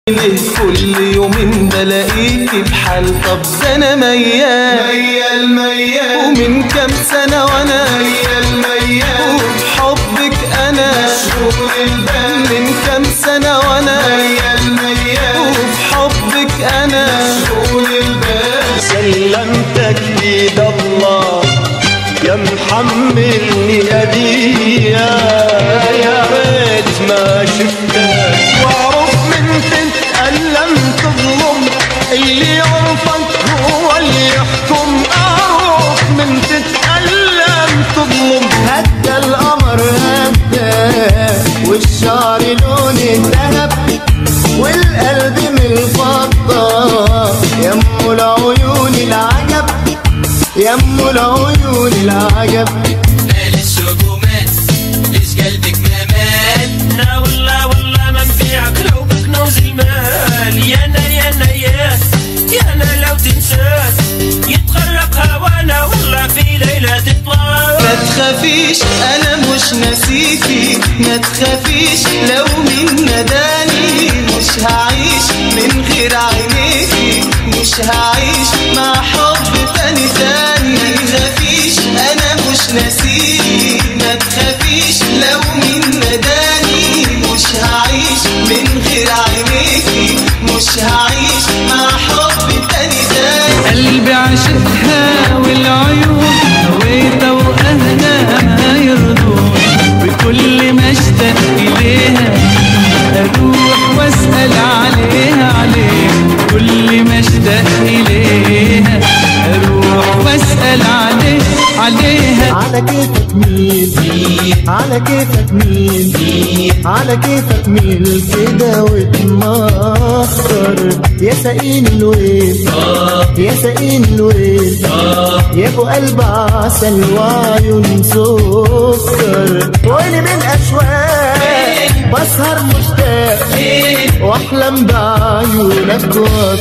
ليه كل يومين بلاقيكي بحال طب ده انا ميال ميال ميال ومن كام سنة وانا ميال ميال وبحبك انا مشغول البال من كام سنة وانا ميال ميال وبحبك انا مشغول البال سلمتك بيد الله يا محملني هدية يا ريت ما شفتك واعرف من تتألم تظلم اللي يعرفك هو اللي يحكم اعرف من تتألم تظلم هدى القمر هدى والشعر لون الذهب والقلب من الفضة يمو العيون العجب يمو العيون العجب مال السقومات ليش قلبك ما مال لا والله والله ما نبيعك لو بكنوز المال يا نار يا نار يا يا نار لو تنساك يتغرق هوانا والله في ليلة تطلع ما تخافيش انا مش ناسيكي ما تخافيش لو مين نداني مش هعيش من غير عينيكي مش هعيش مع حب تاني تاني ما تخافيش انا مش ناسيكي ما تخافيش لو مين نداني مش هعيش من غير عينيكي مش هعيش مع حب تاني تاني قلبي عشقها والعيون هويتها واهلها ما يرضون بكل ما اشتاق اليها اروح واسال عليها عليها كل ما اشتاق اليها اروح واسال عليها عليها على كيفك مين على كيفك مين على كيفك مين كده وتمخر يا سقين الويل يا سقين الويل يا ابو قلب عسل وعيون سكر ويلي من اشواق بسهر مشتاق واحلم بعيونك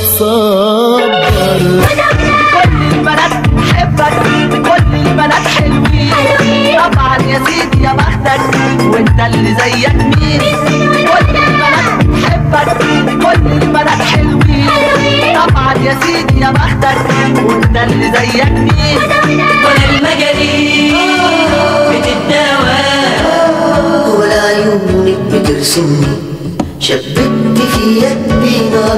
واتصبر كل البنات بحبك كل البنات حلوين طبعا يا سيدي يا بختك وانت اللي زيك مين كل البنات بحبك كل البنات حلوين طبعا يا سيدي يا بختك وانت اللي زيك مين ولا المجارين بتتداوى ولا عيونك بترسمني شبكت في يدي نار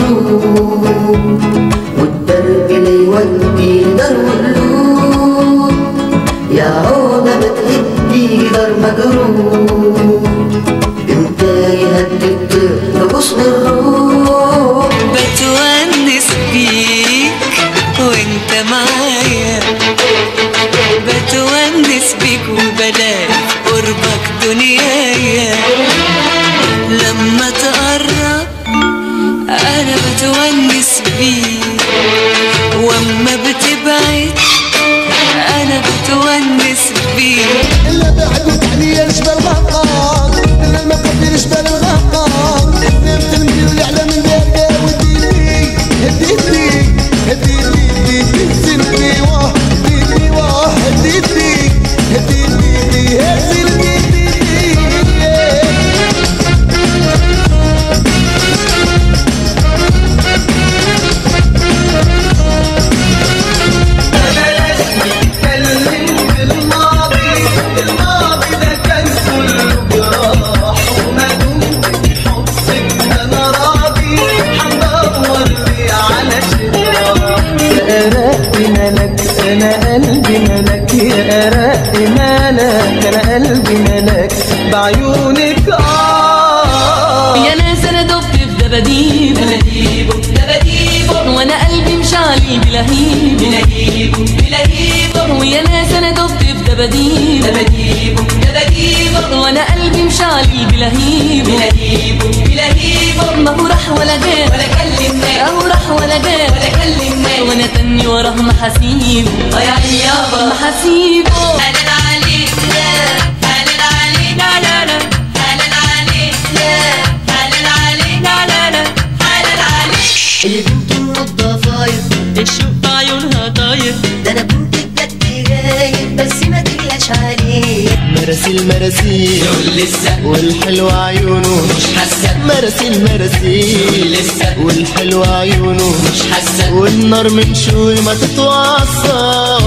بغروب والدرب لا يودي دار مقلوب يا عودة ما تهدي دار مجروب انت يهدي الطير بغصن الروح بتونس بيك وانت معايا بتونس بيك وبلاقي قربك دنيايا لما تقرب انا بتونس بيك واما بتبعد انا بتونس بيك إلا بعدك علي يشبه الغقاق إلا المكبر يشبه الغقاق نمت المدير يعلى من بيرقى وديني هديتني هديتني هديتني سنتي واه هديتني واه هديتني هديتني هديتني بلاش نتكلم بالماضي الماضي ده كان كله جراح وما دمت بحبك انا راضي هندور لي على شراح يا أرق ملك انا قلبي ملك يا أرق ملك انا قلبي ملك بعيونك اه يا ناس انا دبت في دباديبه دباديبه دباديبه وانا قلبي مشعل بلهيبه بلهيبه بلهيبه ويا ناس انا دبت في دباديبه دباديبه دباديبه وانا قلبي مشعل بلهيبه بلهيبه بلهيبه ما هو راح ولا جاء ولا كلمنا اهو راح ولا جاء ولا كلمنا وانا تاني وراه محاسيبه اه يا عيني يابا محاسيبه هلال عليك هلال عليك لا لا لا هلال عليك هلال عليك لا لا لا هلال عليك البنت النضافاية الشوق في عيونها طاير ده انا كنت بجد غايب بس ما تقلقش عليه مراسيل مراسيل دول لسه والحلوة عيونه مش حاسة مراسيل مراسيل لسه والحلوة عيونه مش حاسة والنار من شوي ما تتوصى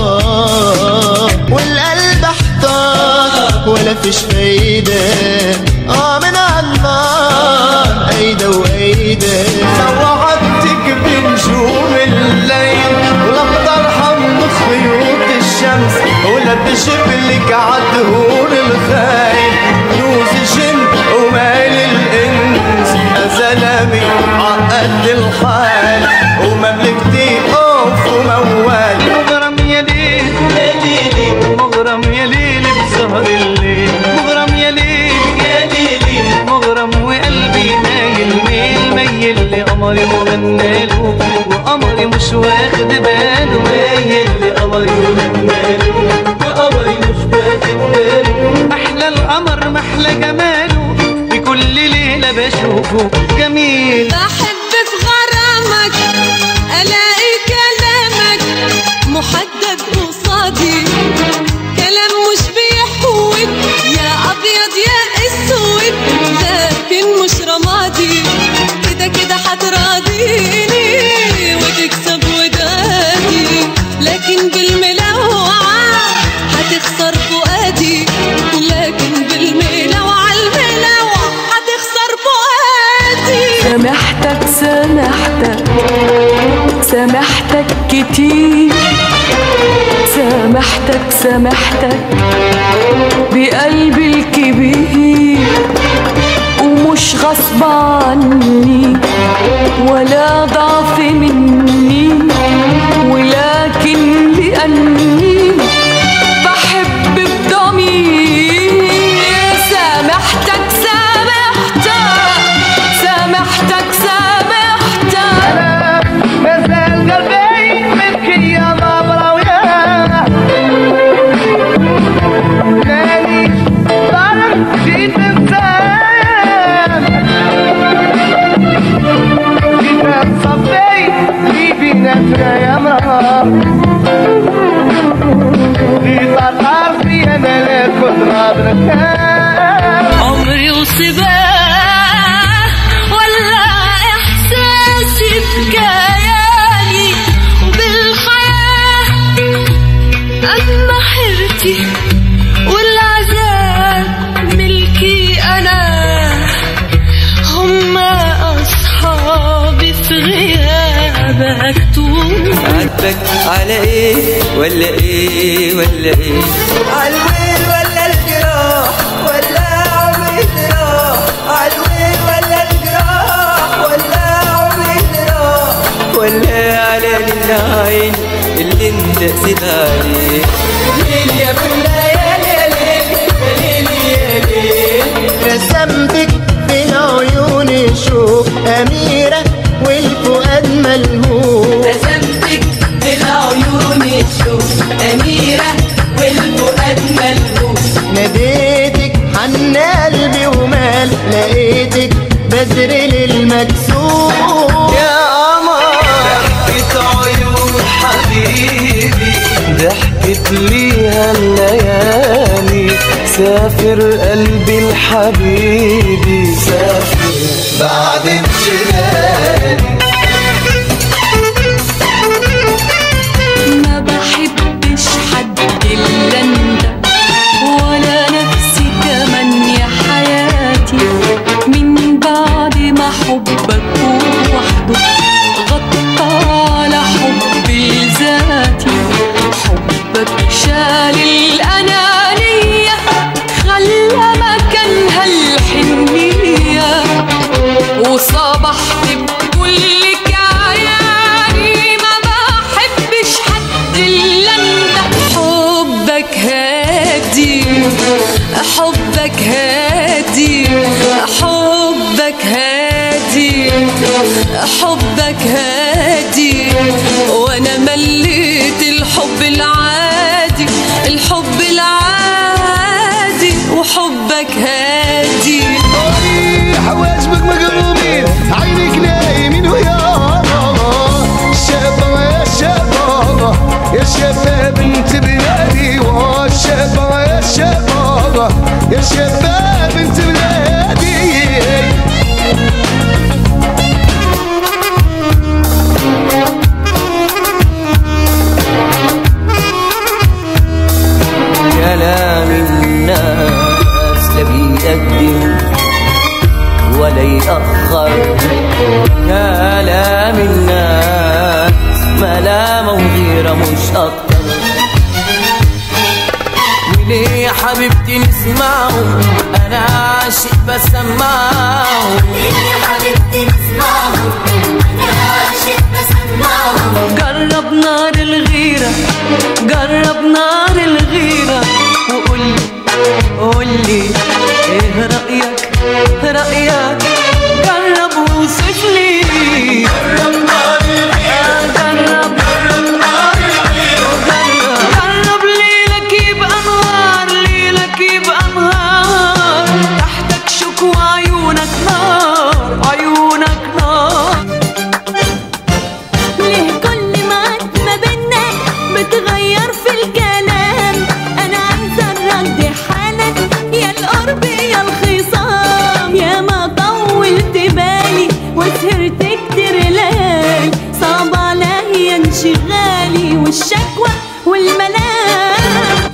والقلب احتار ولا فيش فايدة اه من النار ايده وايده لو وعدتك بنجوم الليل ولا بترحم خيوط الشمس ولا بشبلك عالدهور الخايل نوز جن ومال الانس يا زلمي عقد الحال ومملكتي اوف وموال مغرم يا ليل يا ليلي مغرم يا ليل بسهر الليل مغرم يا ليل يا ليلي مغرم وقلبي مايل ميل ميل لقمري وغناله وقمري مش واخد باله مايل لقمري وغناله وقمري مش واخد باله احلى القمر محلى جماله بكل ليله بشوفه جميل بحب في غرامك الاقي كلامك محدد قصادي كلام مش بيحود يا ابيض يا اسود لكن مش رمادي كده كده هتراضيني وتكسب ودادي لكن بالملوعة هتخسر فؤادي لكن بالملوعة الملوعة هتخسر فؤادي سامحتك سامحتك سامحتك كتير سامحتك سامحتك بقلبي الكبير ومش غصب عني ولا ضعف مني ولكن لأني بحب بضمير سامحتك سامحتك سامحتك سامحتك مازال قلبي منك يا نظرة وياه مالي ظلم جيت انسان جيت تصفي لي بيناتنا يا مرار في طرف في انا لا كنت غادرك عمري وصباه ولا احساسي بكياني وبالحياه اما حيرتي والعذاب ملكي انا هم اصحابي في غيابك طول عاتبك على ايه ولا ايه ولا ايه عالويل ولا الجراح ولا عمري جراح عالويل ولا الجراح ولا عمري جراح ولا على العين اللي انت قسيت عليه ليل يا بالليل يا ليل يا ليل يا ليل رسمتك بين عيوني شوف أميرة والفؤاد ملهوف رسمتك بالعيون تشوف أميرة والفؤاد ملهوف ناديتك عن قلبي ومال لقيتك بدر للمكسوف يا قمر ضحكة عيون حبيبي ضحكت ليها الليالي سافر قلبي الحبيبي سافر بعد انشغالي ما بحبش حد إلا أنت ولا نفسي كمان يا حياتي من بعد ما حبك وحده غطى على حبي لذاتي حبك شال الأنانية خلى مكانها الحنية وصبحت بكل كياني ما بحبش حد إلا أنت حبك هادي حبك هادي حبك هادي حبك هادي وانا مليت الحب العادي الحب العادي وحبك هادي حواجبك مقلوبين عينك نايمين ويا الشابة يا شابة يا شابة بنت بلادي والشابة يا شابة شباب انت بلادي كلام الناس لا بيقدم ولا يأخر كلام الناس ملامة وغيرة مش أكتر وليه يا حبيبتي نسمعه أنا عاشق بسمعه جرب نار الغيرة جرب نار الغيرة وقولي قولي ايه رأيك رأيك جرب ووصف لي جرب نار الغيرة جرب نار الغيرة جرب ليلك يبقى نهار ليلك يبقى نهار تحتك شكوى عيونك نار عيونك نار ليه كل ما عد ما بينا بتغير في الكلام انا عايزه الرد حالا يا القرب يا الخصام يا ما طولت بالي وسهرت كتير ليالي صعب عليا انشغالي والشكوى والملام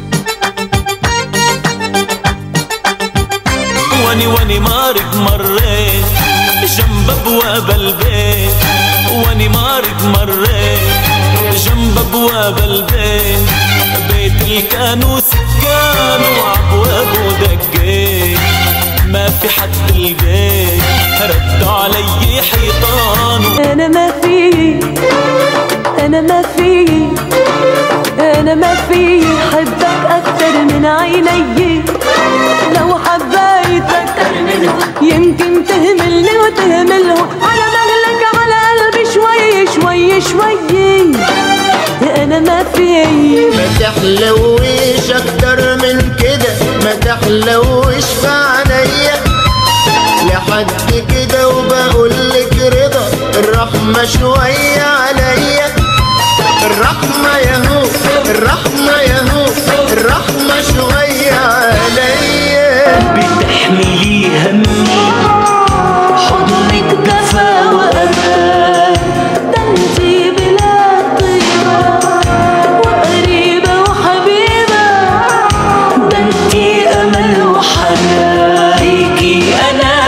واني واني مارك مريت جنب ابواب البيت واني مارك مريت جنب ابواب البيت بيت الكانوس كانوا عبوابه دقيت ما في حد البيت رد علي حيطانه انا ما في انا ما في انا ما في حبك اكتر من عيني لو حبيتك يمكن تهملني وتهملهم على مهلك على قلبي شوي شوي شوي انا ما في ما تحلويش اكتر من كده ما تحلويش في عينيا لحد كده وبقول لك رضا الرحمة شوية عليا الرحمة ياهو الرحمة ياهو الرحمة شوية عليا بتحملي همي حضنك دفى وأمان ده انتي بلا طيبة وقريبة وحبيبة ده انتي أمل وحنان ليكي أنا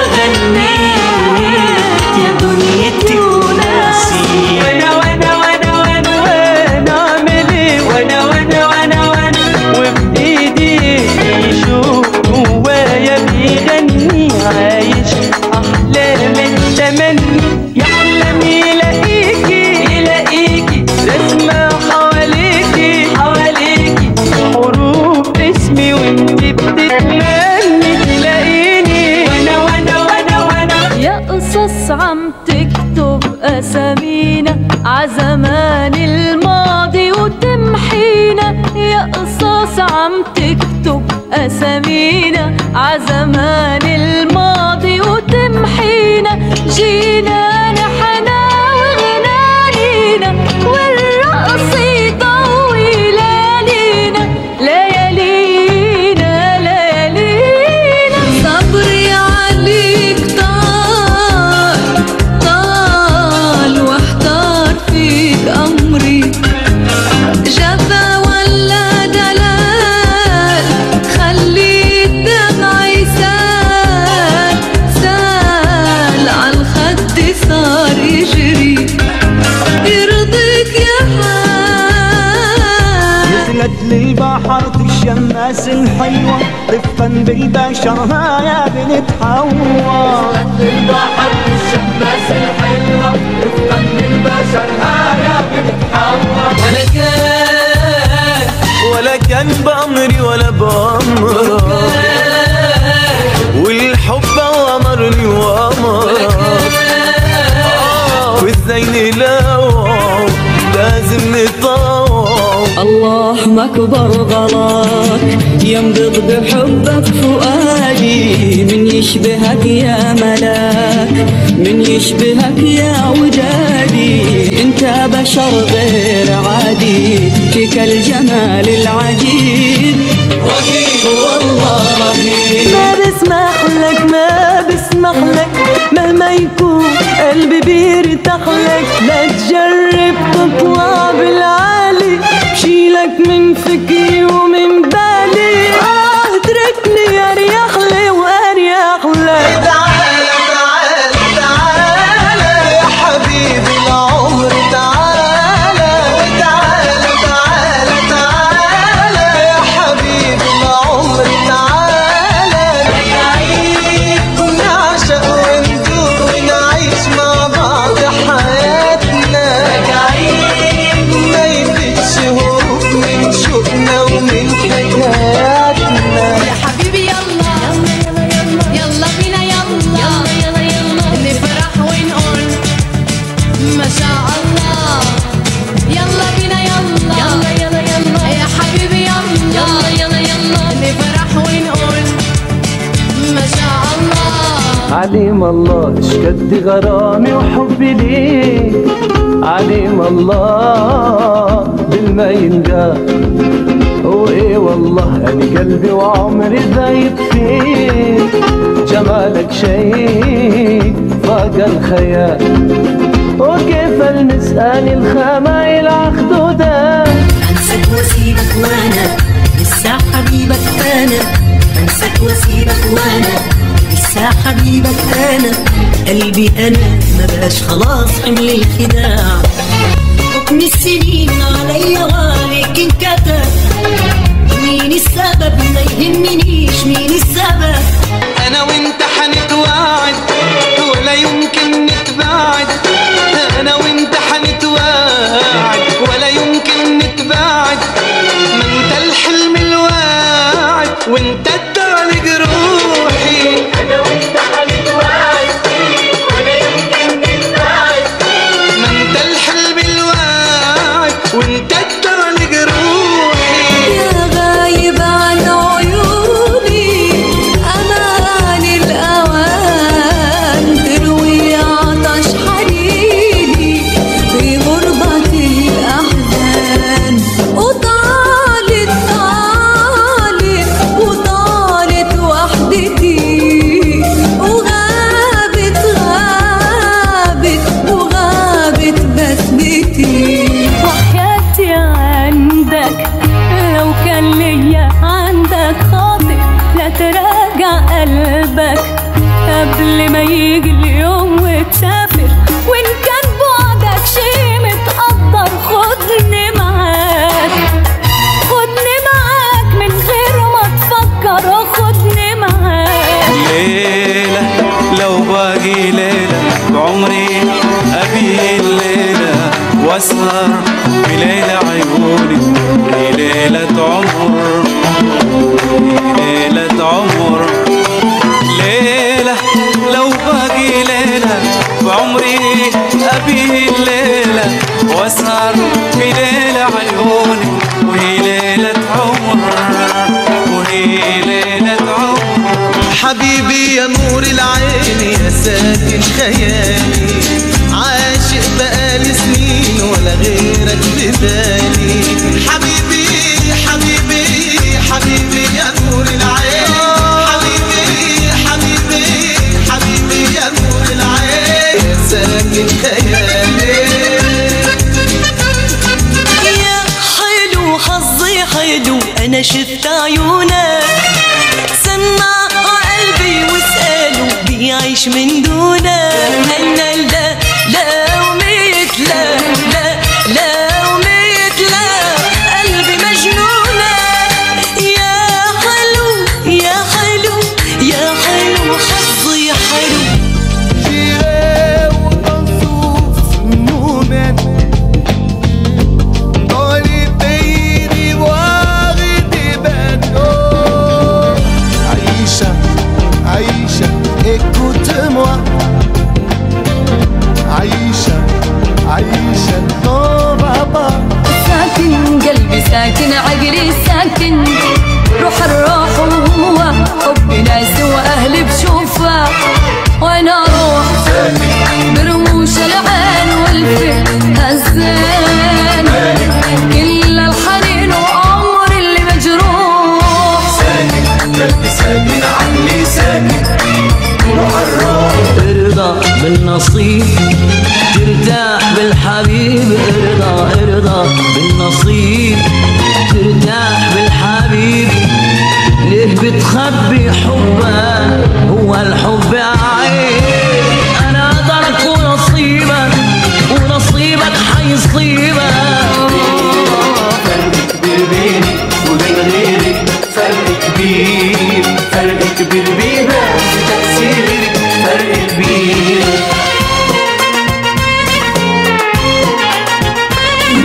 غنيت يا دنيتي وناسي وانا وانا وانا وانا وانا اعمل ايه وانا وانا وانا وانا وبايدي يشوف جوايا بيغني عايش احلام التمني يحلم يلاقيكي يلاقيكي رسمة حواليكي حواليكي حروف اسمي وانت بتتمني تلاقيني وانا وانا وانا وانا يا قصص عم تكتب أسامينا عزمان الماضي وتمحينا يا قصص عم تكتب أسامينا عزمان الماضي وتمحينا جينا نحنا وغنانينا والرقص يطوي ليالينا ليالينا ليالينا صبري عليك طال طال واحتار فيك أمري جفا ولا دلال خلي الدمع يسال سال عالخد صار يجري يرضيك يا حال نزلت للبحر الشماس الحلوة رفقا بالبشر ها يا بنت حوا البحر الشماس الحلوة رفقا بالبشر ها يا بنت حوا ولا كان ولا كان بأمري ولا بأمرك والحب أمرني وأمرك آه، وازاي نلاوع لازم نطاوع الله ما كبر غلاك ينبض بحبك فؤادي من يشبهك يا ملاك من يشبهك يا ودادي انت بشر غير عادي فيك الجمال العجيب رهيب والله رهيب بسمح لك ما بسمح لك مهما يكون قلبي بيرتاح لك لا تجرب تطلع بالعالي بشيلك من فكري ومن بالي اه اتركني اريح لي واريح لك تعالى تعالى تعالى يا حبيبي العمر تعالى تعالى تعالى تعالى يا حبيبي العمر تعالى نعيد ونعشق وندور ونعيش مع بعض حياتنا ما يفيدش هروب من شوقنا ومن حكاياتنا يا حبيبي يلا يلا بينا يلا يلا يلا نفرح ونقول ما شاء الله يلا بينا يلا يلا يلا يلا يا حبيبي يلا يلا يلا يلا نفرح ونقول ما شاء الله عليم الله ايش قد غرامي وحبي ليك عليم الله بالما ينقال وايه والله انا قلبي وعمري ذايب فيك جمالك شيء فاق الخيال وكيف المسأل الخمايل عخدودة انساك واسيبك وانا لسه حبيبك انا انساك واسيبك وانا لسه حبيبك انا قلبي انا ما بقاش خلاص حمل الخداع حكم السنين عليا وعليك انكتب مين السبب ما يهمنيش مين السبب انا وانت حنتواعد ولا يمكن نتباعد انا وانت حنتواعد ولا يمكن نتباعد ما انت الحلم الواعد وانت الدعاء جروحي انا وانت حنتواعد ولا يمكن نتباعد ما انت الحلم الواعد وانت الدعاء جروحي يا غايب عن عيوني أمان الأوان تروي عطش حنيني في غربة الأحزان وطالت طالت وطالت وحدتي وغابت غابت وغابت بسمتي وحياتي عندك لو كان ليا عندك خاطر لا تراجع قلبك قبل ما يجي اليوم وتسافر وان كان بعدك شي متقدر خدني معاك خدني معاك من غير ما تفكر خدني معاك ليلة لو باقي ليلة بعمري أبي الليلة وأسهر بليلة عيوني هي ليلة عمر هي ليلة عمر ليلة لو باقي ليلة بعمري أبي الليلة وأسهر بليلة عيوني وهي ليلة عمر وهي ليلة عمر حبيبي يا نور العين يا ساكن خيالي عاشق بقالي سنين ولا غيرك ببالي حبيبي حبيبي حبيبي يا نور العين حبيبي حبيبي حبيبي يا نور العين يا ساكن خيالي يا حلو حظي حلو انا شفت عيونك سمع قلبي واسأله بيعيش من دونك انا لا لا وميت لا لا لا وميت لا قلبي مجنونة يا حلو يا حلو يا حلو حظي حلو Aïcha, Aïcha, écoute-moi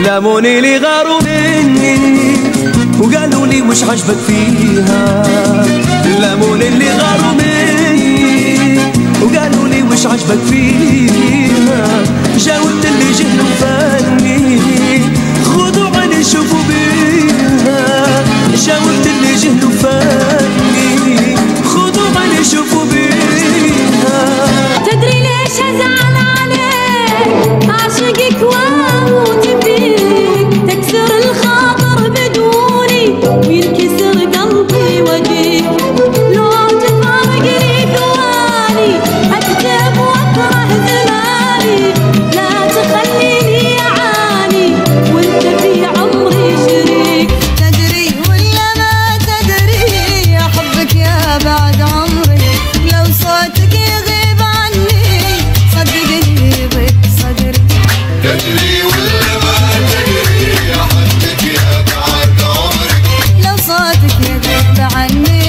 لاموني لي غاروا مني وقالوا لي وش عجبك فيها لاموني اللي غاروا مني وقالوا لي وش عجبك فيها جاوبت اللي جهلوا فاني خذوا عيني شوفوا بيها جاوبت اللي جهلوا فاني خذوا عيني شوفوا بيها تدري ليش ازعل عليك عاشقك واموت فيك تكسر الخاطر بدوني وينكسر قلبي وديك لو تفارقني ثواني اكتب واكره زماني لا تخليني اعاني وانت في عمري شريك تدري ولا ما تدري احبك يا بعد عمري لو صوتك يغيب عني صدقني يضيق صدري تدري ولا ما تدري احبك يا بعد عمري لو صوتك يغيب عني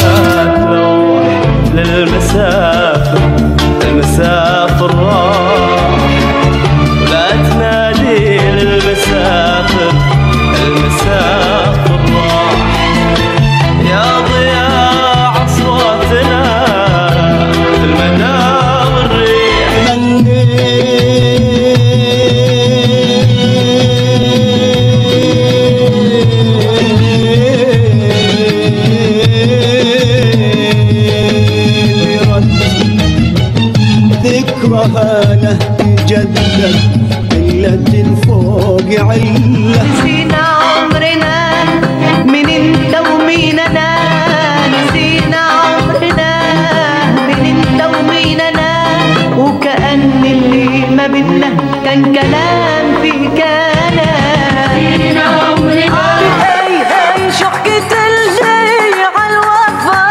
للمسافر المسافر راح ولا تنادي للمسافر المسافر راح يا ضياع اصواتنا في المنام الريح ذكرها جدد قلة فوق علة نسينا عمرنا من انت ومين انا نسينا عمرنا من انت ومين انا وكأن اللي ما بينا كان كلام في كلام نسينا عمرنا هاي هاي شحكة الجاي عالوفا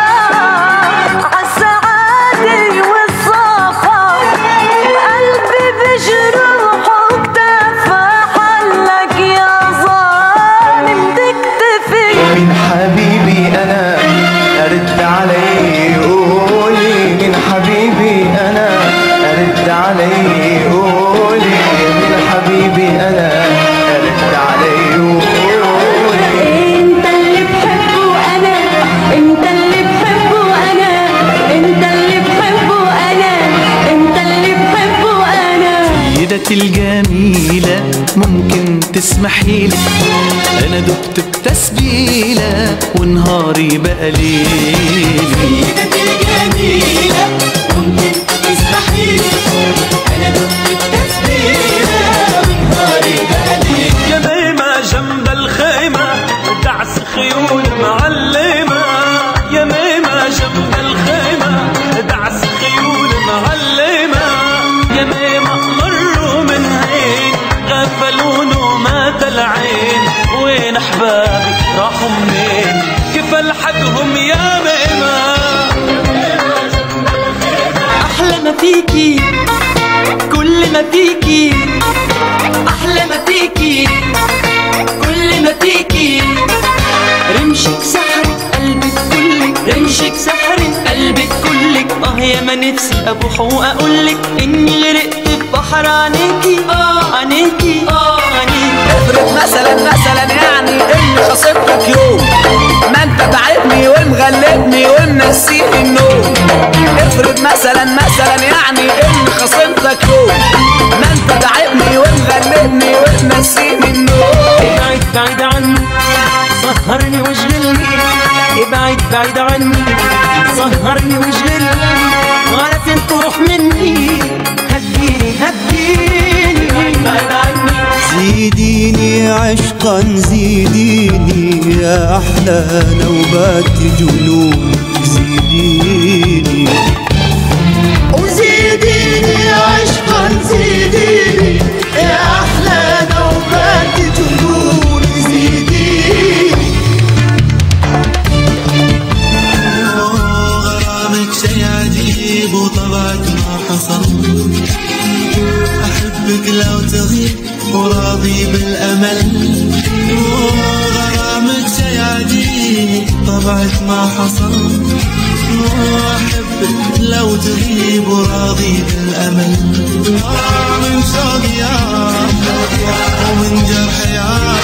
عالسعادة والصفا قلبي بجروحه اكتفى حلك يا ظالم تكتفي من حبيبي انا ارد علي قولي من حبيبي انا ارد علي قولي من حبيبي انا ارد علي قولي انت اللي بحبه انا انت اللي بحبه انا انت اللي بحبه انا انت اللي بحبه انا سيدتي الجميلة ممكن تسمحي لي أنا دبت بتسبيلة ونهاري بقى ليلي سيدتي الجميلة ممكن تسمحي لي انا دمت التسبيحة ونهاري بقليل يا ميمة جنب الخيمة دعس خيول معلمة يا ميمة جنب الخيمة دعس خيول معلمة يا ميمة مروا من هين غفلون مات العين وين احبابي راحوا منين كيف الحقهم يا ميمة احلى ما فيكي كل ما فيكي احلى ما فيكي كل ما فيكي رمشك سحر قلبك كلك رمشك سحر قلبك كلك اه يا ما نفسي ابوح واقولك اني غرقت في بحر عينيكي اه عينيكي اه عينيكي افرض مثلا مثلا يعني اني خصمتك يوم ما انت تعبني ومغلبني ومنسيني النوم افرض مثلا مثلا يعني اني خصمتك يوم ما انت تعبني ومغلبني ومنسيني النوم ابعد بعيد عني سهرني واشغلني ابعد بعيد عني سهرني واشغلني ولا فين تروح مني هديني هديني بعيد عني زيديني عشقا زيديني يا أحلى نوبات جنون زيديني وزيديني عشقا زيديني يا احلى نوبات جنون زيديني غرامك شي عجيب وطبعك ما حصل أحبك لو تغيب وراضي بالأمل غرامك شي عجيب طبعك ما حصل أحبك لو تغيب وراضي بالأمل آه من شوق يا ومن جرحي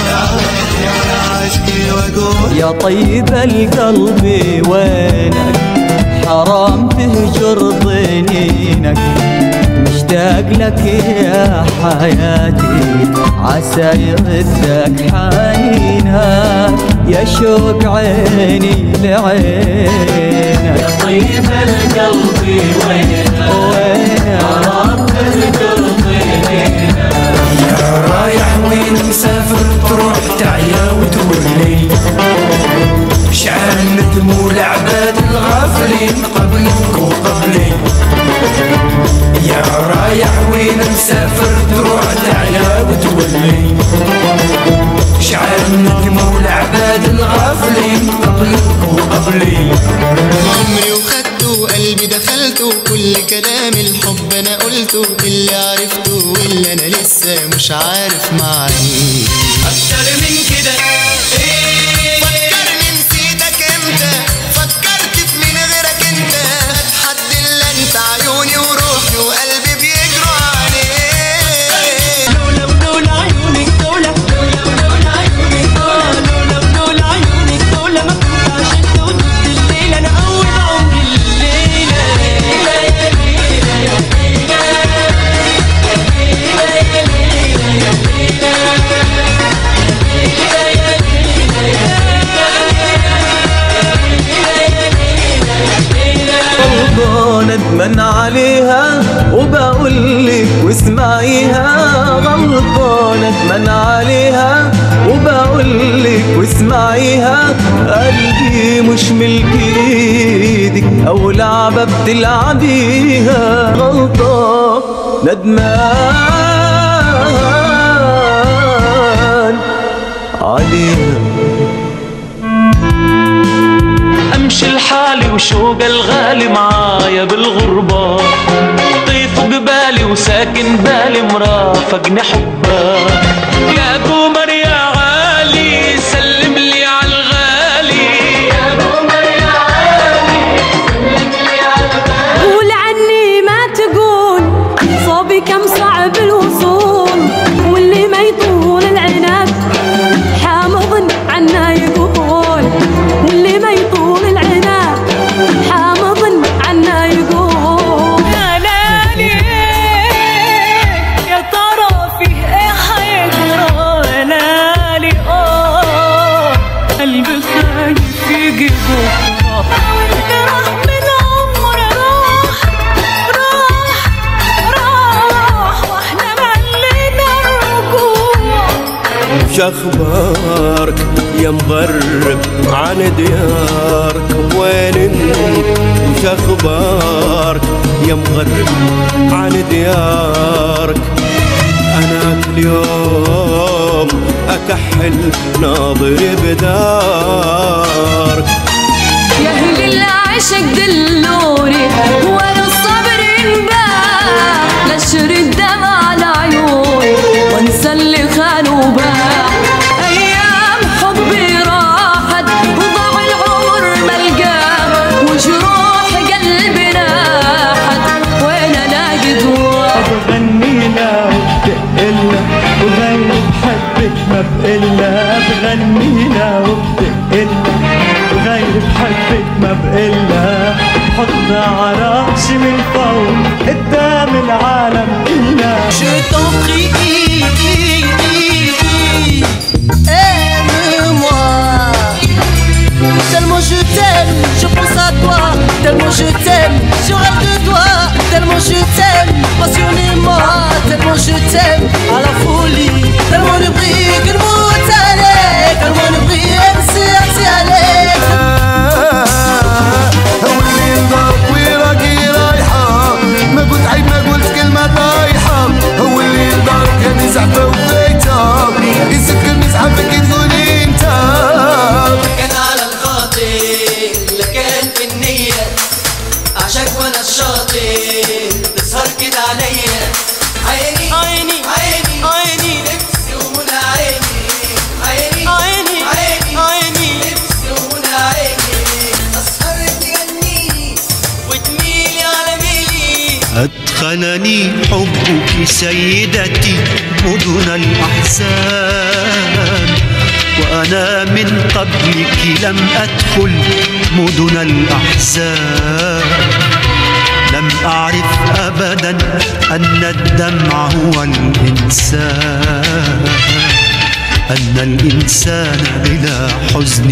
عاشقي واقول يا طيب القلب وينك حرام تهجر ضنينك مشتاق لك يا حياتي عسى يردك حنينك يا شوق عيني لعينك يا طيب القلب وينك حرام تهجر ضنينك يا رايح وين مسافر تروح تعيا وتولي شعال ندم والعباد الغافلين قبلك وقبلي يا رايح وين مسافر تروح تعيا وتولي شعال ندم والعباد الغافلين قبلك وقبلي عمري وخدته وقلبي دخلته كل كلام الحب انا قلته اللي عرفته واللي انا لسه مش عارف معنيه اكتر من كده فكرني نسيتك امتى فكرت في مين غيرك انت حد الا انت عيوني وروحي وقلبي بيجروا عليك لولا لولا عيونك لولا لولا لولا عيونك لولا لولا لولا عيونك لولا ما كنت عشقت وطفت الليل انا اول عمري الليله غلطان ادمن عليها وبقول لك واسمعيها غلطان ادمن عليها وبقول لك واسمعيها قلبي مش ملك ايدك او لعبه بتلعبيها غلطان ندمان عليها امشي لحالي وشوق الغالي معايا بالغربة طيف ببالي وساكن بالي مرافقني حبك يا قمر يا عالي سلم لي على الغالي يا قمر يا عالي سلم لي على الغالي قول عني ما تقول صوبي كم صعب الوصول واللي ما يطول العنب حامض عنا يقول واللي ما يطول العنب حامض عنا يقول يا لالي يا ترى فيه ايه حيجرى يا لالي اه قلبي خايف يجي بكره وانت راح من عمر راح راح راح واحنا ملينا الرجوع وش اخبارك يا مغرب عن ديارك وين انت وش اخبارك يا مغرب عن ديارك انا كل يوم اكحل ناظري بدارك يا اهل العشق دلوني وانا الصبر انباع نشر الدمع على عيوني وانسى اللي خان وباع ايام حبي راحت وضاع العمر ملقاه وجروح قلبي ناحت وين الاقي دواء بغنينا وبتقلنا وغير بحبك ما بقلنا بغنينا وبتقلنا وغير بحبك ما بقلنا حطنا عراشي من فوق قدام العالم كلها Je t'en prie, aime-moi. Tellement je t'aime, je pense à toi. Tellement je t'aime, je rêve de toi. Tellement je t'aime, passionnément. Tellement je t'aime, à la folie. Tellement le brille que le mot t'allait. Tellement le brille, c'est Alex. واللي نضرب وراكي رايحة ما قلت عيب ما قلت كلمة طايحة هو اللي نضرب كان زعفة وبيتها يسكر مزحفك تقولي انت كان على الخاطر لا كان في النية عشاك وانا الشاطر تسهر كده عليا عيني عيني عيني أدخلني حبك سيدتي مدن الأحزان وأنا من قبلك لم أدخل مدن الأحزان لم أعرف أبدا أن الدمع هو الإنسان أن الإنسان بلا حزن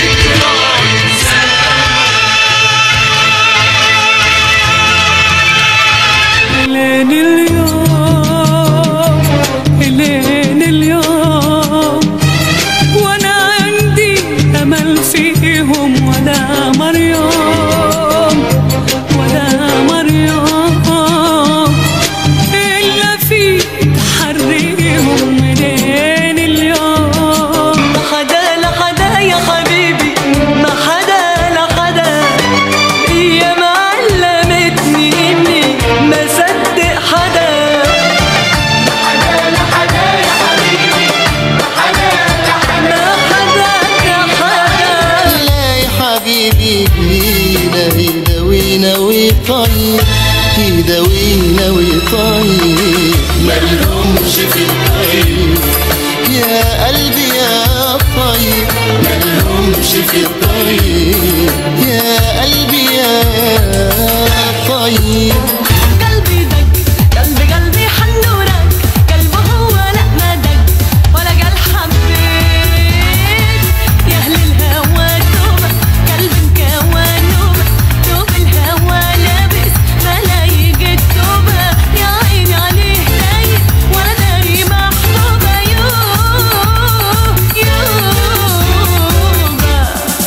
لين اليوم لين اليوم وانا عندي امل فيهم ولا مريم ولا مريم الا في تحريهم لين اليوم ما حدا لا حدا يا حبيبي ما حدا لا حدا هي ما علمتني اني ما صدق حدا ما حدا لا حدا يا حبيبي ما حدا لا حدا ما حدا يا حدا لا يا حبيبي هيدا هيدا وينا وطيب هيدا وينا وطيب ملهمش في الطيب يا قلبي يا طيب ملهمش في الطيب يا قلبي يا طيب قلبي دق قلبي قلبي حنورك قلبه هو لا ما دق ولا قال حبيت يا اهل الهوى توبه قلبي مكون نوبه توب الهوى لابس ملايق التوبه يا عيني عليه دايق وانا داري محبوبه يوه يوه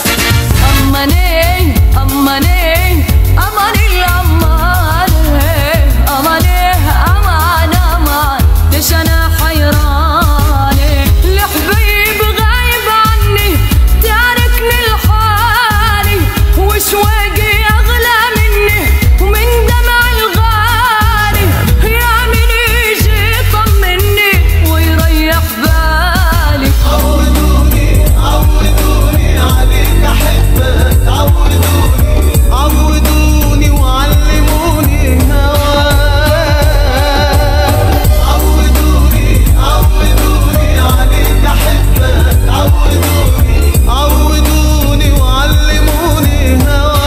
أماني أماني أماني الأماني أماني أمان أمان ليش أنا حيراني الحبيب غايب عني تاركني لحالي وشواقي أغلى مني ومن دمع الغالي يا من يجي يطمني ويريح بالي عودوني عودوني عليك احبك عودوني عودوني وعلموني هواك عودوني عودوني عليك احبك عودوني عودوني وعلموني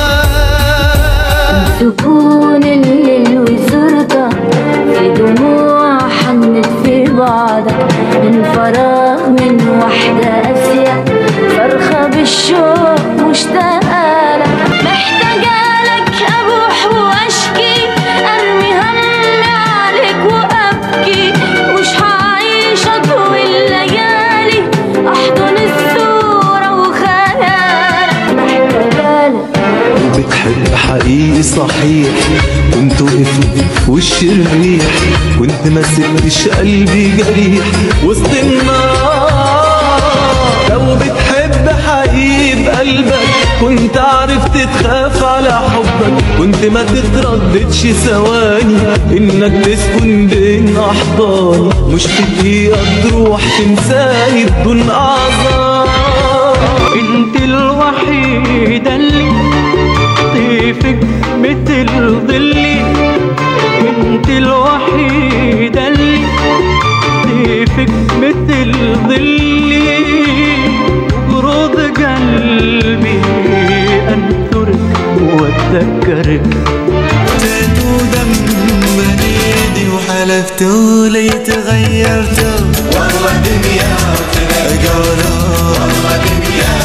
هواك سكون الليل وزرته في دموع حنت في بعضها من فراغ من وحدة قاسية صرخة بالشوق مشتاقة لك محتاجة لك أبوح وأشكي أرمي همي عليك وأبكي مش هعيش أطوي الليالي أحضن الصورة وخيالك محتاجة لك بتحب حقيقي صحيح كنت وقفت في وش الريح كنت ما سبتش قلبي جريح وسط النار لو بتحب حقيقي بقلبك كنت عرفت تخاف على حبك كنت ما تترددش ثواني انك تسكن بين احضاني مش في دقيقة تروح تنساني بدون اعذار انت الوحيدة اللي طيفك مثل ظلي انت الوحيدة اللي طيفك مثل ظلي وبرود قلبي انثرك واتذكرك زيت ودم منيدي وحلفت لي تغيرت والله دنيا قولوا والله دنيا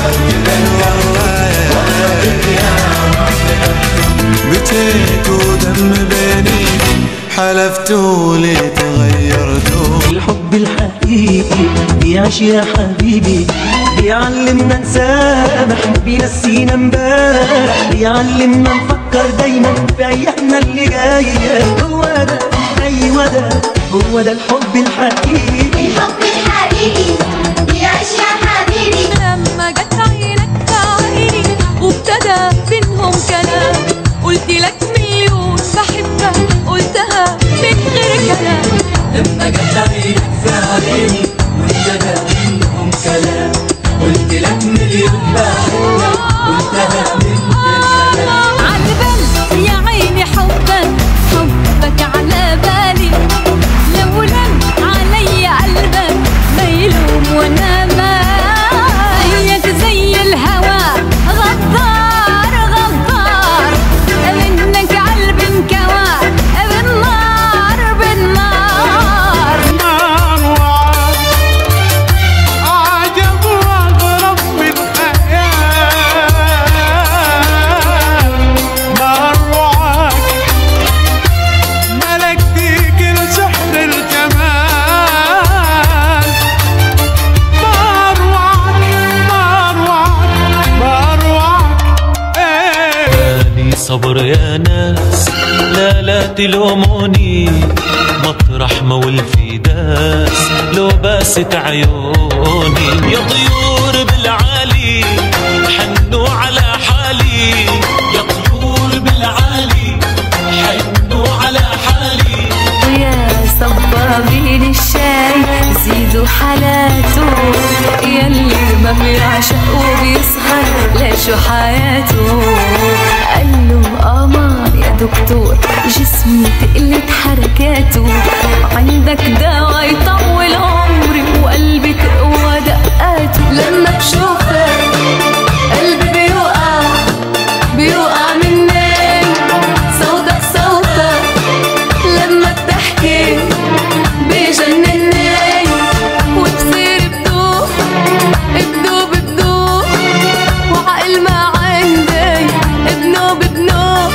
بكيت ودم بيني حلفت لي تغيرت الحب الحقيقي بيعيش يا حبيبي بيعلمنا نسامح بينسينا امبارح بيعلمنا نفكر دايما في ايامنا اللي جايه هو ده ايوه ده هو ده الحب الحقيقي الحب الحقيقي بيعيش يا حبيبي لما جت عينك في عيني وابتدى بينهم كلام قلت لك مليون بحبك قلتها من غير كلام لما جت عينك في عيني وابتدى منهم كلام قلت لك مليون بحبك قلتها من غير كلام عالبال يا عيني حبك حبك على صبر يا ناس لا لا تلوموني مطرح ما ولفي داس لو باست عيوني يا طيور بالعالي حنوا على حالي يا طيور بالعالي حنوا على حالي ويا صبابين الشاي زيدوا حالاته يلي ما بيعشق وبيسهر ليشو حياته قال له قمر يا دكتور جسمي تقلت حركاته عندك دواء يطول عمري وقلبي تقوى دقاته لما بشوفك قلبي بيوقع بيوقع مني صوتك صوتك لما بتحكي بيجنني وبصير بدوب بدوب بدوب وعقل ما عندي بنوب بنوب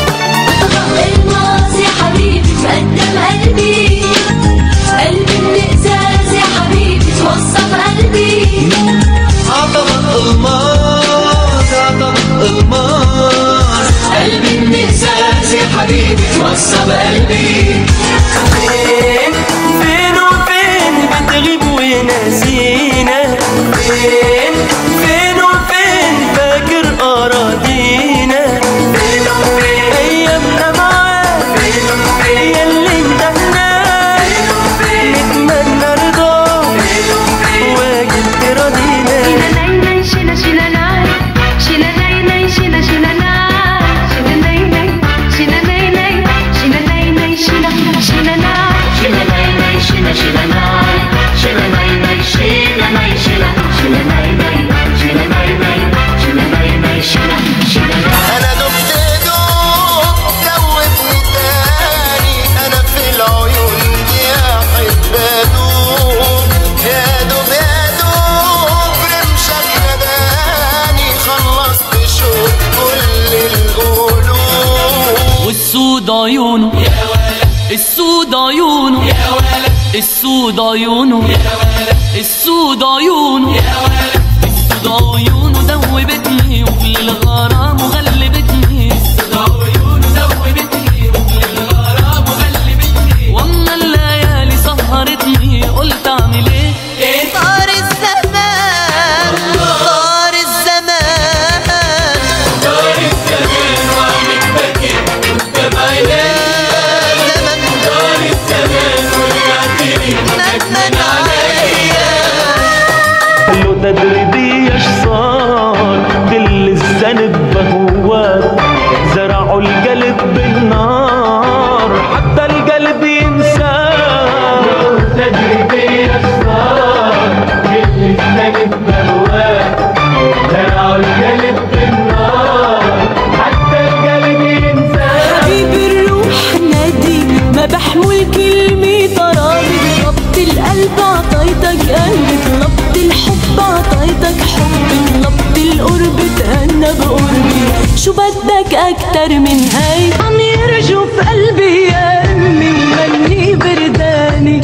الماس يا حبيبي تقدم قلبي قلبي من ازاز يا حبيبي توصف قلبي عطبق الماس عطبق الماس قلبي من ازاز يا حبيبي توصف قلبي فين فين وفين بتغيب وناسينا فين فين وفين فاكر أراضينا فين وفين أيامنا معاك فين وفين ياللي انتهنا فين وفين نتمنى رضاك فين وفين واجب تراضينا شيلا شيلا ناي شيلا ناي ناي شيلا شيلا ناي شيلا ناي ناي شيلا ناي ناي شيلا ناي ناي شيلا شيلا ناي شيلا ناي ناي شيلا شيلا ناي شيلا ناي ناي شيلا ناي شيلا شيلا ناي ناي شيلا ناي ناي شيلا ناي ناي شيلا شيلا ناي انا دبت دوب جوبني تاني انا في العيون دي احب ادوب يا دوب يا دوب رمشك نداني خلصت شوق كل القلوب والسود عيونه يا ولد السود عيونه يا ولد السود عيونه يا ولد السود عيونه يا ولد السود عيونه دوبتني وكل الغرام وغلبتني السود عيونه دوبتني وكل الغرام وغلبتني واما الليالي سهرتني قلت اعمل ايه ايه طار الزمان طار الزمان دار الزمان وعمك بكي قدام عيني دار الزمان ورجعتني ندمان عليا لو تدري بي ايش صار دل الذنب بهواك زرعوا القلب بالنار حتى القلب ينساه لو تدري بي ايش صار دل الذنب بهواك زرعوا القلب بالنار حتى القلب ينساه حبيب الروح نادي ما بحمل كلمة طرابي ربط القلب عطيتك قلبي طلبت الحب عطيتك حبي طلبت القرب تهنى بقربي شو بدك اكتر من هاي عم يرجف قلبي يا امي ومني برداني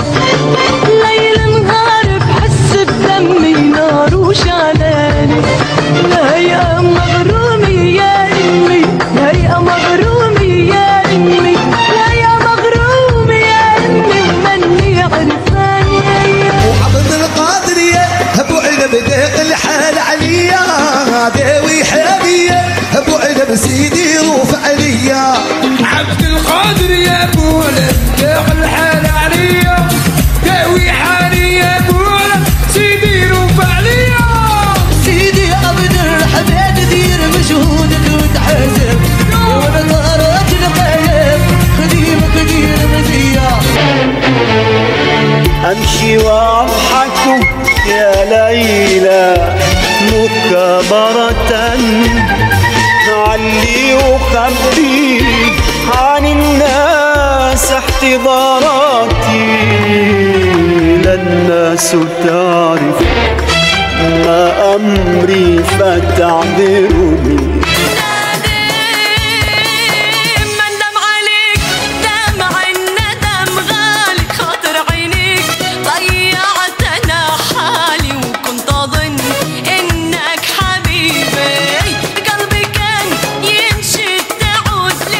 ليل نهار بحس بدمي نار وشعلاني لا يا مغرومي يا امي لا يا مغرومي يا امي لا يا مغرومي يا امي ومني عرفاني وعبد القادر يا ابو عنب ديق الحال عليا داوي حامية ابو عنب سيدي روف عليا عبد القادر يا بولا داخل الحال عليا داوي حالي يا بولا سيدي رفع ليا سيدي عبد الحميد دير مجهودك وتحاسب يا ولد راجل غايب خديمك دير مزية امشي واضحك يا ليلى مكبرة علي وخبي عن الناس احتضاراتي لا الناس تعرف ما أمري فتعذرني مندم عليك دمع الندم غالي خاطر عينيك ضيعت انا حالي وكنت اظن انك حبيبي قلبي كان ينشد تعود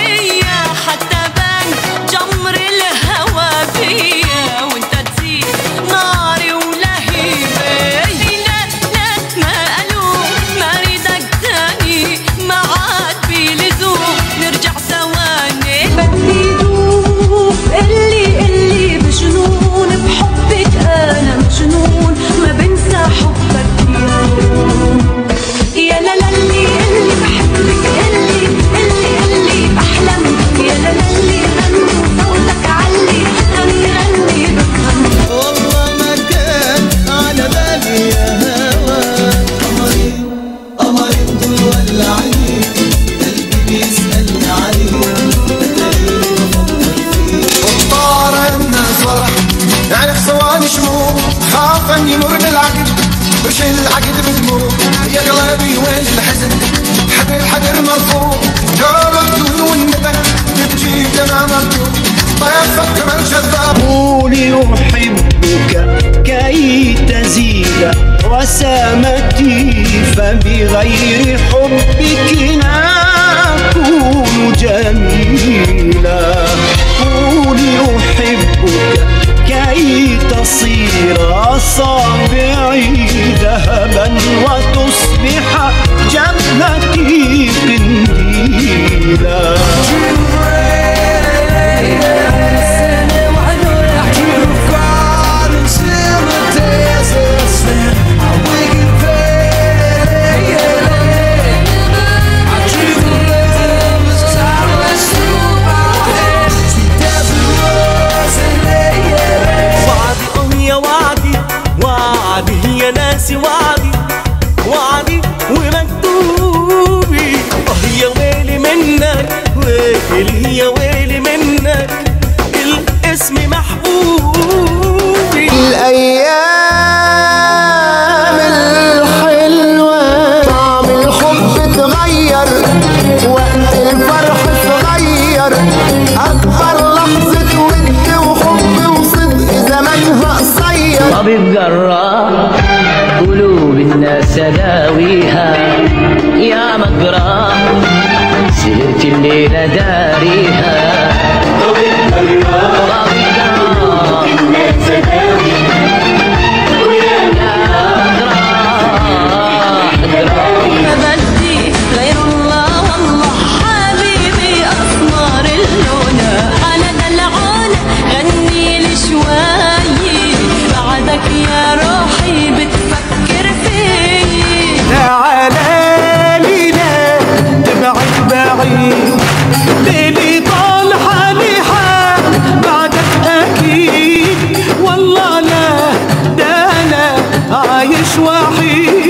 مرفوض خاف ان يمر بالعقد وش العقد بالمرور يا قلبي وين الحزن حبل حذر مرفوض جرب الدون والندى تبكي دمع مكتوب طيفك كمان شذاب قولي أحبك كي تزيل وسامتي فبغير حبك نكون جميلا قولي أحبك كي تصير أصابعي ذهبا وتصبح جبهتي قنديلا وعدي اه يا وعدي وعدي يا ناسي وعدي وعدي ومكتوبي اه يا ويلي منك ويلي يا ويلي منك الاسم محبوبي الأيام الحلوة طعم الحب اتغير وقت الفرح صغير أكبر لحظة ود وحب وصدق زمانها قصير طبيب جراح قلوب الناس داويها يا مجراح سهرت الليلة داريها طبيب جراح الناس داويها بدي غير الله والله حبيبي أسمر اللونة أنا دلعونة غني لي شوي بعدك يا روحي بتفكر فيي تعالى لينا تبعد بعيد ليلي طال حالي حال بعدك أكيد والله لا ده أنا عايش وحيد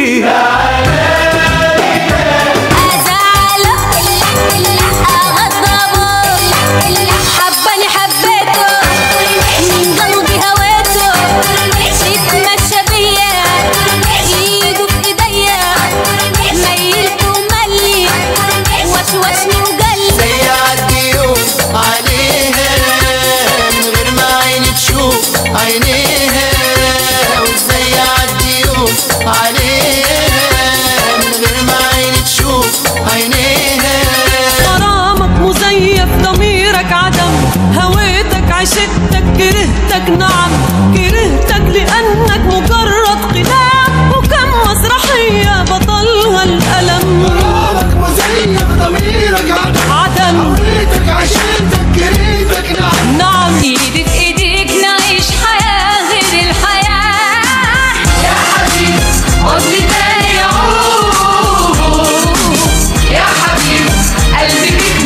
حبني حبيته من قلبي هويته يتمشى بيا ايده في ايديا ميلته وملي وشوشني وقلي زي عدي يوم عليها من غير ما عيني تشوف عينيها وزي عدي يوم عليها من غير ما عيني تشوف عينيها غرامك مزيف ضميرك عدم هويتك عشتك كرهتك نعم كرهتك لأنك مجرد قناع وكم مسرحية بطلها الألم غرامك مزيف ضميرك عدم عدم هويتك عشتك كرهتك نعم نعم ايدي في ايديك نعيش حياة غير الحياة يا حبيبي قضي تاني عمر يا حبيبي قلبي بيك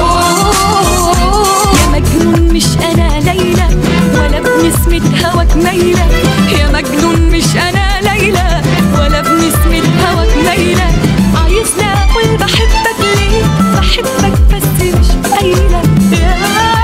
موعود يا مجنون مش انا ليلى ولا بنسمة هواك ميلة يا مجنون مش انا ليلى ولا بنسمة هواك ميلة عايزني اقول بحبك ليه بحبك بس مش قايلة يا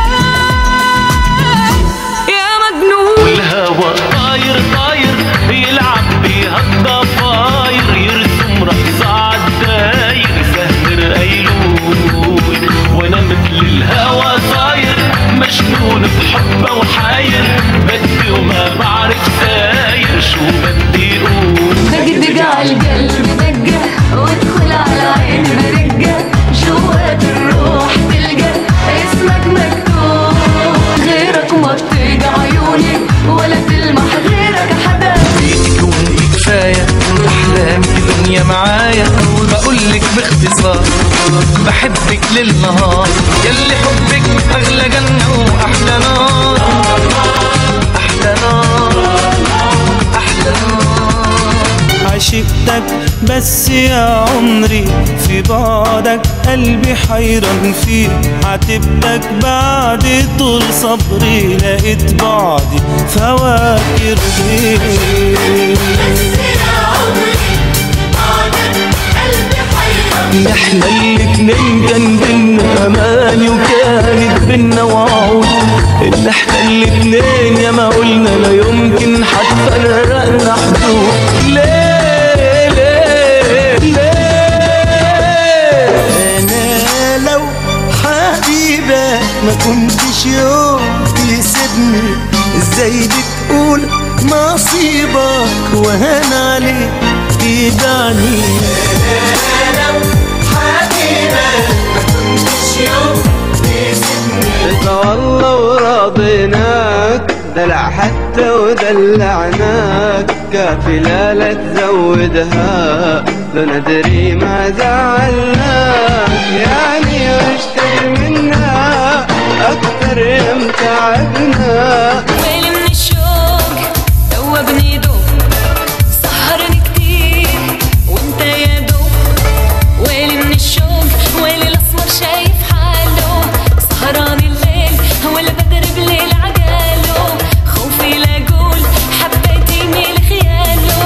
يا مجنون والهوى طاير طاير يلعب بيها الضفاير يرسم رقص عالداير سهر ايلول وانا مثل الهوى صاير مجنون بحبه وحاير بدي وما بعرف ساير شو بدي اقول دق دق عالقلب دقة وادخل على عين مرقة جوات الروح تلقى اسمك مكتوب غيرك ما تطيق عيوني ولا تلمح غيرك حدا كوني كفاية أحلامي دنيا معايا وبقول لك باختصار بحبك للنهار يلي حبك أغلى جنة وأحلى نار أحلى نار أحلى نار عشقتك بس يا عمري في بعدك قلبي حيران فيك عاتبتك بعد طول صبري لقيت بعدي فواكر غير إن احنا الاتنين كان بينا أماني وكانت بينا وعود إن احنا الاتنين يا ما قلنا لا يمكن هتفرقنا حدود ليه ليه ليه انا لو حبيبك ما كنتش يوم تسيبني ازاي بتقول نصيبك وهان عليك تدعني لو حبيبك ما كنتش يوم تسيبني والله ورضيناك دلع حتى ودلعناك كافلة لا تزودها لو ندري ما زعلناك يعني واشتد منها أكتر يوم تعبنا ويلي من الشوق دوبني دوب سهرني كتير وانت يا دوب ويلي من الشوق ويلي الاسمر شايف حاله سهران الليل والبدر بليل عقاله خوفي لاقول حبيتيني لخياله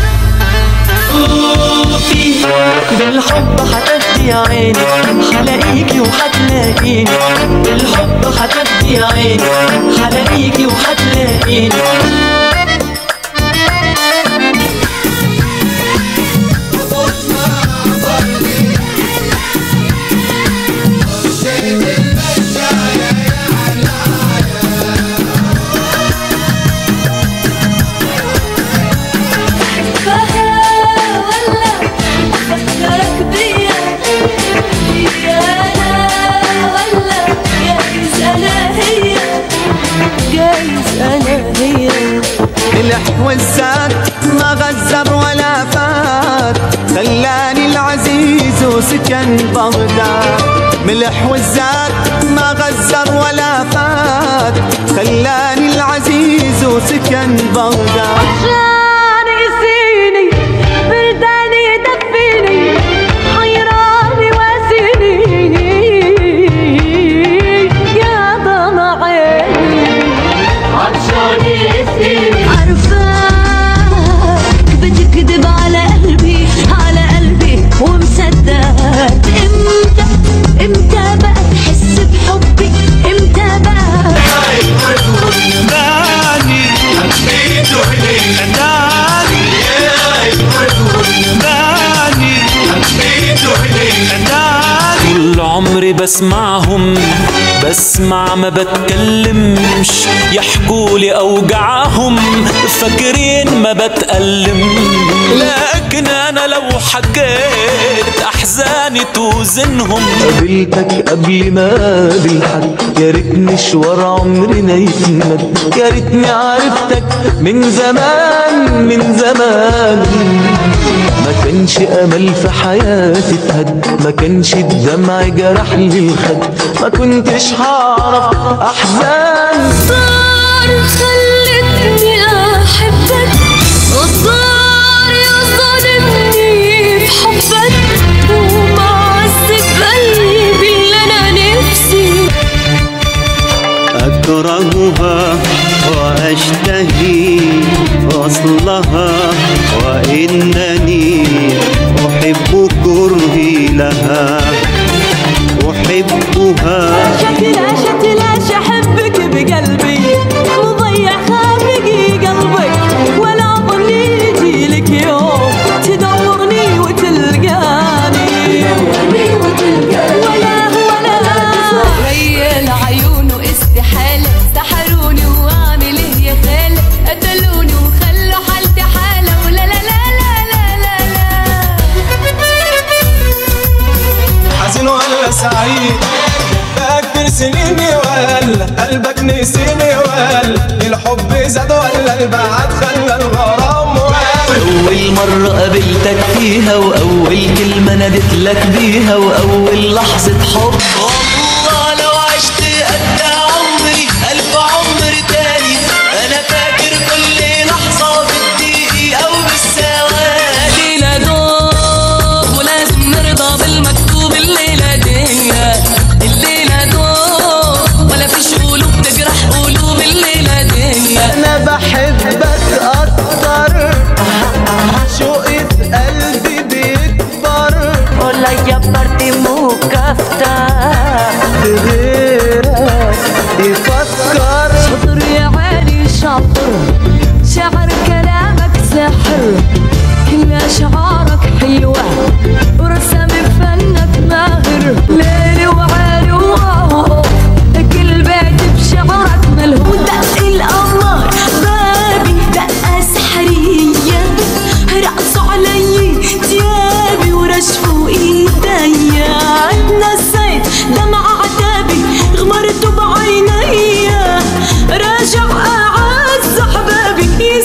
خوفي بالحب حتفدي عيني حلاقيكي وحتلاقيني بالحب حتفدي عيني حلاقيكي وحتلاقيني فكرك بيا يا انا ولا جايز انا هي جايز انا هي ملح والزاد ما غزر ولا فات خلاني العزيز وسكن بغداد ملح والزاد ما غزر ولا فات خلاني العزيز وسكن بغداد عشان يسيني برداني يدفيني حيراني واسيني يا ضنا عيني عطشان يسيني عارفاك بتكذب على قلبي على قلبي ومصدقك امتى امتى بقى تحس بحبي امتى بقى داني حبيته ليك داني داني حبيته ليك داني طول عمري بسمعهم بسمع ما بتكلمش يحكولي اوجعهم فاكرين ما بتألم لكن انا لو حكيت احزاني توزنهم قابلتك قبل ما اقابل حد يا ريت مشوار عمرنا يتمد يا ريتني عرفتك من زمان من زمان ما كانش امل في حياتي اتهد ما كانش الدمع جرح لي الخد ما كنتش هعرف احزان صار خلتني احبك وصار يصدمني في حبك ومعذب قلبي اللي انا نفسي أكرهها وأشتهي وصلها وإنني أحب كرهي لها أحبها شكلها شكلها شحبك بقلبي مضيع خافقي قلبك ولا ظني يجيلك يوم تدورني وتلقاني ولا ولا ريال عيونه استحالة سحروني وعامل ايه يا خالة قتلوني وخلوا حالتي حالة ولا لا لا لا لا لا حزين ولا سعيد فاكر سنيني ولا قلبك نسيني ولا الحب زاد ولا البعد خلى الغرام أول مرة قابلتك فيها وأول كلمة ناديت لك بيها وأول لحظة حب والله لو عشت قد عمري ألف عمر تاني أنا فاكر كل لحظة بالدقيقة أو بالثواني الليلة دوب ولازم نرضى بالمكتوب الليلة دي الليلة دوب ولا فيش قلوب تجرح قلوب الليلة دي انا بحبك اكتر شوقي في قلبي بيكبر ولا يا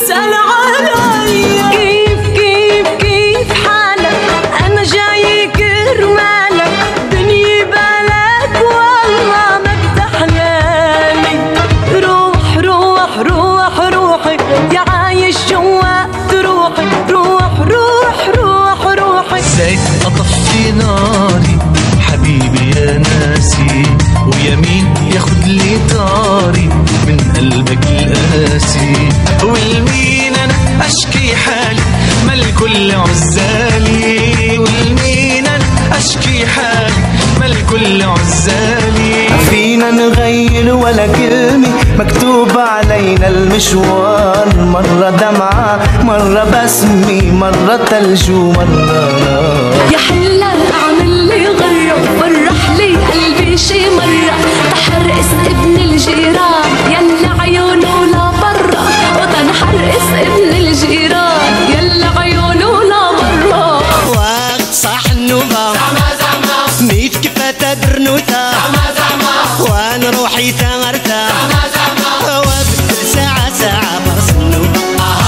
تسأل عليا كيف كيف كيف حالك أنا جاي كرمالك دنيا بالك والله ما بتحلالي روح روح روح روحي يا عايش جوات روحي روح روح روح روحي ازاي اطفي ناري حبيبي يا ناسي ويمين ياخد لي طاري من قلبك القاسي والمين انا اشكي حالي ما الكل عزالي والمين انا اشكي حالي ما الكل عزالي فينا نغير ولا كلمة مكتوب علينا المشوار مرة دمعة مرة بسمة مرة تلج ومرة نار يا حلا اعمل لي غرة فرح لي قلبي شي مرة تحرقس ابن الجيران يلا عيونه لا برا وتنحرقس ابن الجيران يلا عيونه لا برا وقت صح النوبة ميت كفة درنوتا وانا روحي ثمرتا وبدل ساعة ساعة برس النوبة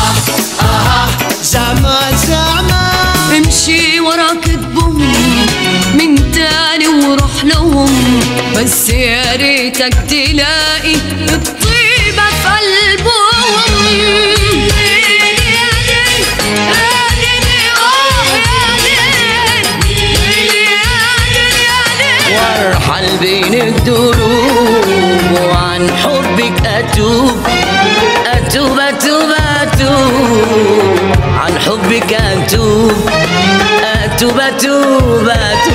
زعما زعما امشي ورا كتبهم من تاني وروح لهم بس يا ريتك تلاقي الطيبة في قلبهم وارحل بين الدروب وعن حبك أتوب أتوب أتوب أتوب عن حبك أتوب أتوب أتوب أتوب